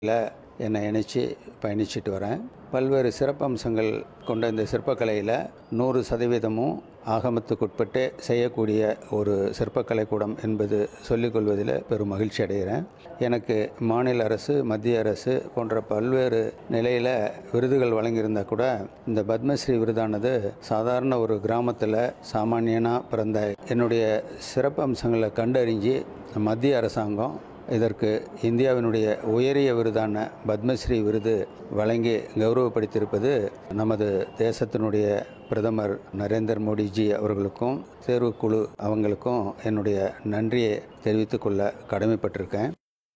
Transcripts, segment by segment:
என்னை இணைச்சி பயணிச்சிட்டு வரேன் பல்வேறு சிறப்பம்சங்கள் கொண்ட இந்த சிற்பக்கலையில் நூறு சதவீதமும் ஆகமத்துக்குட்பட்டு செய்யக்கூடிய ஒரு சிற்பக்கலை கூடம் என்பது சொல்லிக்கொள்வதில் பெரும் மகிழ்ச்சி அடைகிறேன் எனக்கு மாநில அரசு மத்திய அரசு போன்ற பல்வேறு நிலையில் விருதுகள் வழங்கியிருந்தா கூட இந்த பத்மஸ்ரீ விருதானது சாதாரண ஒரு கிராமத்தில் சாமானியனாக பிறந்த என்னுடைய சிறப்பம்சங்களை கண்டறிஞ்சு மத்திய அரசாங்கம் இதற்கு இந்தியாவினுடைய உயரிய விருதான பத்மஸ்ரீ விருது வழங்கி கௌரவப்படுத்தியிருப்பது நமது தேசத்தினுடைய பிரதமர் நரேந்திர மோடிஜி அவர்களுக்கும் தேர்வுக்குழு அவங்களுக்கும் என்னுடைய நன்றியை தெரிவித்துக் கொள்ள கடமைப்பட்டிருக்கேன்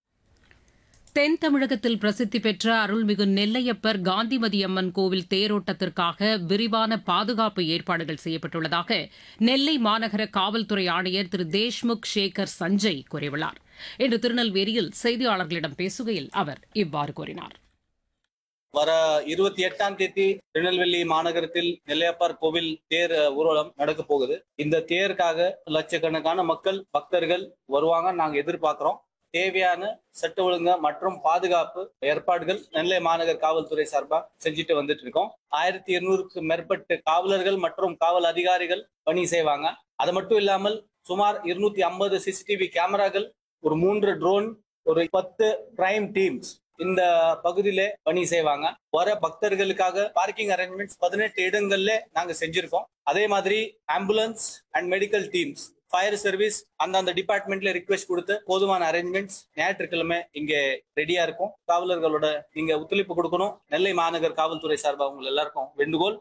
தென் தமிழகத்தில் பிரசித்தி பெற்ற அருள்மிகு நெல்லையப்பர் காந்திமதி அம்மன் கோவில் தேரோட்டத்திற்காக விரிவான பாதுகாப்பு ஏற்பாடுகள் செய்யப்பட்டுள்ளதாக நெல்லை மாநகர காவல்துறை ஆணையர் திரு தேஷ்முக் சேகர் சஞ்சய் கூறியுள்ளார் இன்று திருநெல்வேலியில் செய்தியாளர்களிடம் பேசுகையில் அவர் இவ்வாறு கூறினார் வர இருபத்தி எட்டாம் தேதி திருநெல்வேலி மாநகரத்தில் நெல்லையப்பார் கோவில் தேர் ஊர்வலம் நடக்க போகுது இந்த தேருக்காக லட்சக்கணக்கான மக்கள் பக்தர்கள் வருவாங்க நாங்க எதிர்பார்க்கிறோம் தேவையான சட்ட ஒழுங்கு மற்றும் பாதுகாப்பு ஏற்பாடுகள் நெல்லை மாநகர் காவல்துறை சார்பா செஞ்சுட்டு வந்துட்டு இருக்கோம் ஆயிரத்தி இருநூறுக்கு மேற்பட்ட காவலர்கள் மற்றும் காவல் அதிகாரிகள் பணி செய்வாங்க அது மட்டும் இல்லாமல் சுமார் இருநூத்தி ஐம்பது சிசிடிவி கேமராக்கள் ஒரு மூன்று ட்ரோன் ஒரு பத்து பிரைம் டீம்ஸ் இந்த பகுதியில பணி செய்வாங்க வர பக்தர்களுக்காக பார்க்கிங் அரேஞ்ச்மெண்ட்ஸ் பதினெட்டு இடங்கள்ல நாங்க செஞ்சிருக்கோம் அதே மாதிரி ambulance and medical teams fire service அந்தந்த டிபார்ட்மெண்ட்ல ரிக்வெஸ்ட் கொடுத்து போதுமான அரேஞ்ச்மெண்ட்ஸ் ஞாயிற்றுக்கிழமை இங்க ரெடியா இருக்கும் காவலர்களோட நீங்க ஒத்துழைப்பு கொடுக்கணும் நெல்லை மாநகர் காவல்துறை சார்பாக உங்க எல்லாருக்கும் வேண்டுகோள்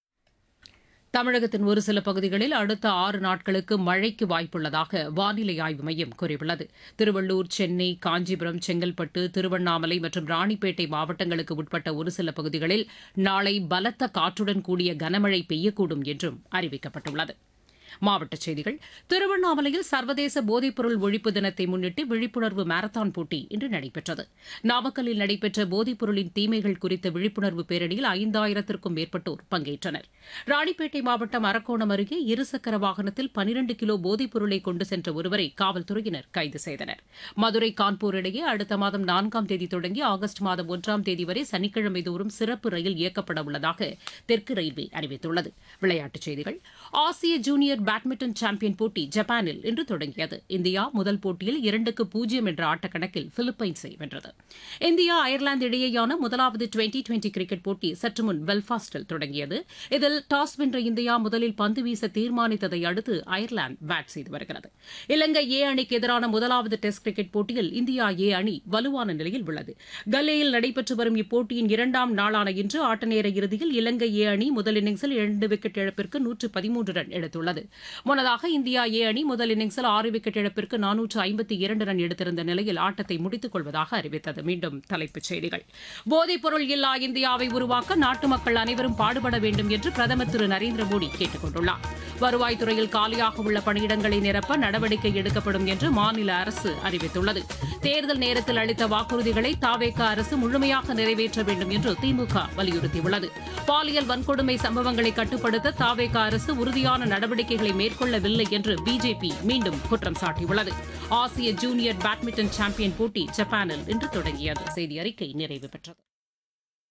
தமிழகத்தின் ஒரு சில பகுதிகளில் அடுத்த ஆறு நாட்களுக்கு மழைக்கு வாய்ப்புள்ளதாக வானிலை ஆய்வு மையம் கூறியுள்ளது திருவள்ளூர் சென்னை காஞ்சிபுரம் செங்கல்பட்டு திருவண்ணாமலை மற்றும் ராணிப்பேட்டை மாவட்டங்களுக்கு உட்பட்ட ஒரு சில பகுதிகளில் நாளை பலத்த காற்றுடன் கூடிய கனமழை பெய்யக்கூடும் என்றும் அறிவிக்கப்பட்டுள்ளது மாவட்டச் செய்திகள் திருவண்ணாமலையில் சர்வதேச போதைப்பொருள் ஒழிப்பு தினத்தை முன்னிட்டு விழிப்புணர்வு மாரத்தான் போட்டி இன்று நடைபெற்றது நாமக்கல்லில் நடைபெற்ற போதைப்பொருளின் தீமைகள் குறித்த விழிப்புணர்வு பேரணியில் ஐந்தாயிரத்திற்கும் மேற்பட்டோர் பங்கேற்றனர் ராணிப்பேட்டை மாவட்டம் அரக்கோணம் அருகே இருசக்கர வாகனத்தில் பனிரண்டு கிலோ போதைப்பொருளை கொண்டு சென்ற ஒருவரை காவல்துறையினர் கைது செய்தனர் மதுரை கான்பூர் இடையே அடுத்த மாதம் நான்காம் தேதி தொடங்கி ஆகஸ்ட் மாதம் ஒன்றாம் தேதி வரை சனிக்கிழமை தோறும் சிறப்பு ரயில் இயக்கப்பட உள்ளதாக தெற்கு ரயில்வே அறிவித்துள்ளது விளையாட்டுச் செய்திகள் ஆசிய ஜூனியர் பேட்மிண்டன் சாம்பியன் போட்டி ஜப்பானில் இன்று தொடங்கியது இந்தியா முதல் போட்டியில் இரண்டுக்கு பூஜ்ஜியம் என்ற ஆட்டக்கணக்கில் பிலிப்பைன்ஸை வென்றது இந்தியா அயர்லாந்து இடையேயான முதலாவது டுவெண்டி டுவெண்டி கிரிக்கெட் போட்டி சற்று முன் பெல்பாஸ்டில் தொடங்கியது இதில் டாஸ் வென்ற இந்தியா முதலில் பந்து வீச தீர்மானித்ததை அடுத்து அயர்லாந்து பேட் செய்து வருகிறது இலங்கை ஏ அணிக்கு எதிரான முதலாவது டெஸ்ட் கிரிக்கெட் போட்டியில் இந்தியா ஏ அணி வலுவான நிலையில் உள்ளது கல்லேயில் நடைபெற்று வரும் இப்போட்டியின் இரண்டாம் நாளான இன்று ஆட்டநேர இறுதியில் இலங்கை ஏ அணி முதல் இன்னிங்ஸில் இரண்டு விக்கெட் இழப்பிற்கு நூற்று பதிமூன்று ரன் எடுத்துள்ளது முன்னதாக இந்தியா ஏ அணி முதல் இன்னிங்ஸில் ஆறு விக்கெட் இழப்பிற்கு நானூற்று ஐம்பத்தி இரண்டு ரன் எடுத்திருந்த நிலையில் ஆட்டத்தை முடித்துக் கொள்வதாக அறிவித்தது மீண்டும் தலைப்புச் செய்திகள் போதைப்பொருள் இல்லா இந்தியாவை உருவாக்க நாட்டு மக்கள் அனைவரும் பாடுபட வேண்டும் என்று பிரதமர் திரு நரேந்திர மோடி கேட்டுக் கொண்டுள்ளார் வருவாய்த்துறையில் காலியாக உள்ள பணியிடங்களை நிரப்ப நடவடிக்கை எடுக்கப்படும் என்று மாநில அரசு அறிவித்துள்ளது தேர்தல் நேரத்தில் அளித்த வாக்குறுதிகளை தாவேக அரசு முழுமையாக நிறைவேற்ற வேண்டும் என்று திமுக வலியுறுத்தியுள்ளது பாலியல் வன்கொடுமை சம்பவங்களை கட்டுப்படுத்த தாவேக அரசு உறுதியான நடவடிக்கைகளை மேற்கொள்ளவில்லை என்று பிஜேபி மீண்டும் குற்றம் சாட்டியுள்ளது ஆசிய ஜூனியர் பேட்மிண்டன் சாம்பியன் போட்டி ஜப்பானில் இன்று தொடங்கியது செய்தி அறிக்கை நிறைவு பெற்றது